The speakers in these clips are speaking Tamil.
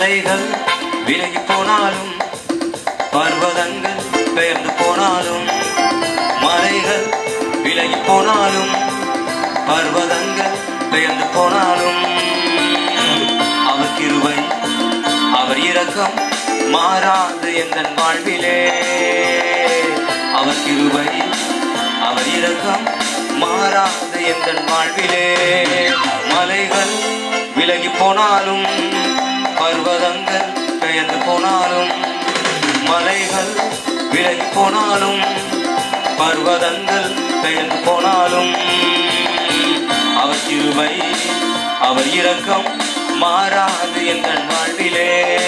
மலைகள் விலகி போனாலும் பர்வதங்கள் பெயர்ந்து போனாலும் மலைகள் விலகி போனாலும் பர்வதங்கள் பெயர்ந்து போனாலும் அவர் கிருபை அவர் இரக்கம் மாறாது எந்த வாழ்விலே அவர் கிருபை அவர் இரக்கம் மாறாது எந்த வாழ்விலே மலைகள் விலகி போனாலும் பர்வதங்கள் பெயர்ந்து போனாலும் மலைகள் விலகி போனாலும் பர்வதங்கள் பெயர்ந்து போனாலும் அவர் கிருபை அவர் இரக்கம் மாறாது எந்த வாழ்விலே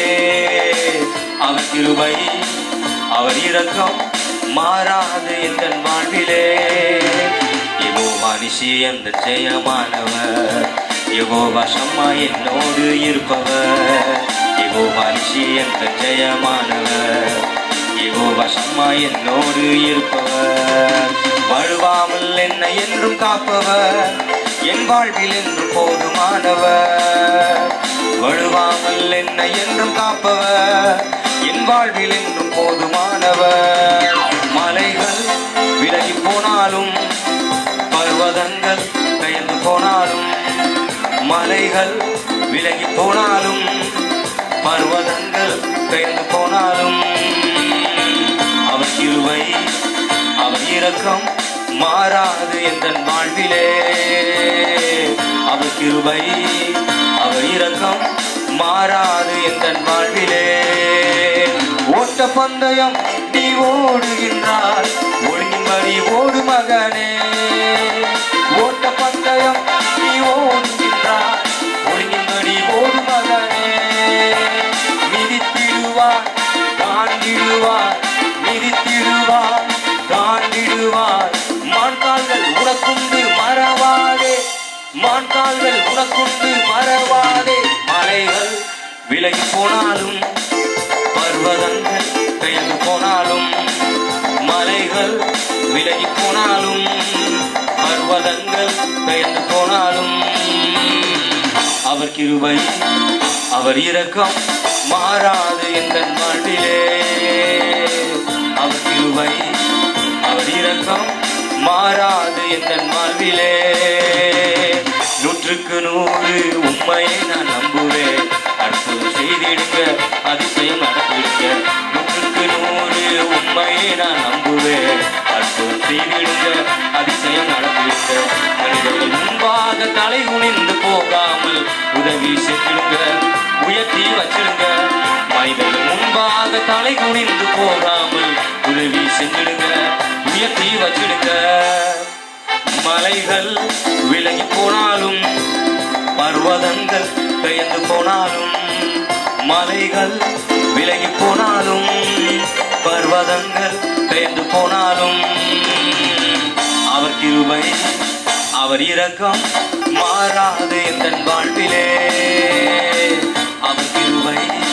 அவர் கிருபை அவர் இரக்கம் மாறாது எந்த வாழ்விலே எகோ மனுஷி அந்த ஜெயமானவர் யெகோவா சம்மா என்னோடு இருப்பவர் யெகோ மனுஷி அந்த ஜெயமானவர் யெகோவா சம்மா என்னோடு இருப்பவர் வழுவாமல் என்னை என்றும் காப்பவர் என் வாழ்வில் என்றும் போதுமானவர் வழுவாமல் என்னை என்றும் காப்பவர் என் வாழ்வில் என்றும் போதுமானவர் மலைகள் விலகி போனாலும் பர்வதங்கள் பெயர்ந்து போனாலும் மலைகள் விலகி போனாலும் பர்வதங்கள் பெயர்ந்து போனாலும் அவர் கிருபை அவர் இரக்கம் மாறாது எந்த வாழ்விலே அவர் கிருபை அவர் இரக்கம் மாறாது எந்த வாழ்விலே ஓட்ட பந்தயம் நீ ஓடுகின்றார் ஒழுங்கின்படி ஓடு மகனே ஓட்ட பந்தயம் நீ ஓடுகின்றார் ஒழுங்கின்படி ஓடு மகனே மிதித்திடுவார் தாண்டிடுவார் மிதித்திடுவார் தாண்டிடுவார் மான்கால்கள் உனக்குண்டு மறவாதே மான்கால்கள் உனக்குண்டு மறவாதே மலைகள் விலகி போனாலும் பர்வதங்கள் பெயர்ந்து போனாலும் மலைகள் விலகி போனாலும் பர்வதங்கள் பெயர்ந்து போனாலும் அவர் கிருபை அவர் இரக்கம் மாறாது எந்த வாழ்விலே அவர் கிருபை அவர் இரக்கம் மாறாது எந்த வாழ்விலே நூற்றுக்கு நூறு உண்மையை நான் நம்புவேன் அற்புதம் செய்திடுங்க அதிசயம் நடத்திடுங்க நூற்றுக்கு நூறு உண்மையை நான் நம்புவேன் அற்புதம் செய்திடுங்க அதிசயம் நடத்திடுங்க மனிதர்கள் முன்பாக தலை குனிந்து போகாமல் உதவி செஞ்சிடுங்க உயர்த்தி வச்சிடுங்க மனிதர்கள் முன்பாக தலை குனிந்து போகாமல் உதவி செஞ்சிடுங்க உயர்த்தி வச்சிடுங்க மலைகள் விலகி போனாலும் பர்வதங்கள் பெயர்ந்து போனாலும் மலைகள் விலகி போனாலும் பர்வதங்கள் பெயர்ந்து போனாலும் அவர் கிருபை அவர் இரக்கம் மாறாது எந்த வாழ்விலே அவர் கிருபை